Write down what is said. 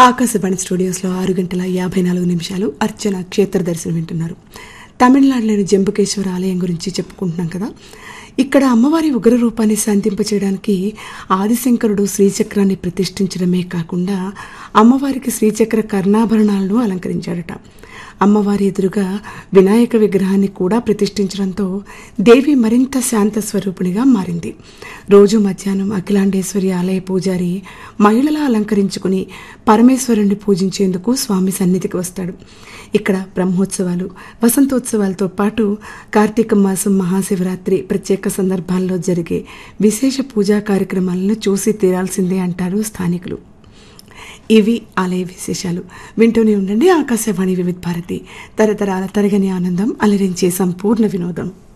ఆకాశవాణి స్టూడియోస్లో ఆరు గంటల యాభై నాలుగు నిమిషాలు అర్చన క్షేత్ర దర్శనం వింటున్నారు తమిళనాడులోని జంబుకేశ్వర ఆలయం గురించి చెప్పుకుంటున్నాం కదా ఇక్కడ అమ్మవారి ఉగ్ర రూపాన్ని శాంతింపచేయడానికి ఆదిశంకరుడు శ్రీచక్రాన్ని ప్రతిష్ఠించడమే కాకుండా అమ్మవారికి శ్రీచక్ర కర్ణాభరణాలను అలంకరించాడట అమ్మవారి ఎదురుగా వినాయక విగ్రహాన్ని కూడా ప్రతిష్ఠించడంతో దేవి మరింత శాంత స్వరూపిణిగా మారింది రోజు మధ్యాహ్నం అఖిలాండేశ్వరి ఆలయ పూజారి మహిళలా అలంకరించుకుని పరమేశ్వరుణ్ణి పూజించేందుకు స్వామి సన్నిధికి వస్తాడు ఇక్కడ బ్రహ్మోత్సవాలు వసంతోత్సవాలతో పాటు కార్తీక మాసం మహాశివరాత్రి ప్రత్యేక సందర్భాల్లో జరిగే విశేష పూజా కార్యక్రమాలను చూసి తీరాల్సిందే అంటారు స్థానికులు ఇవి ఆలయ విశేషాలు వింటూనే ఉండండి ఆకాశవాణి వివిధ భారతి తరతరాల తరగని ఆనందం అలరించే సంపూర్ణ వినోదం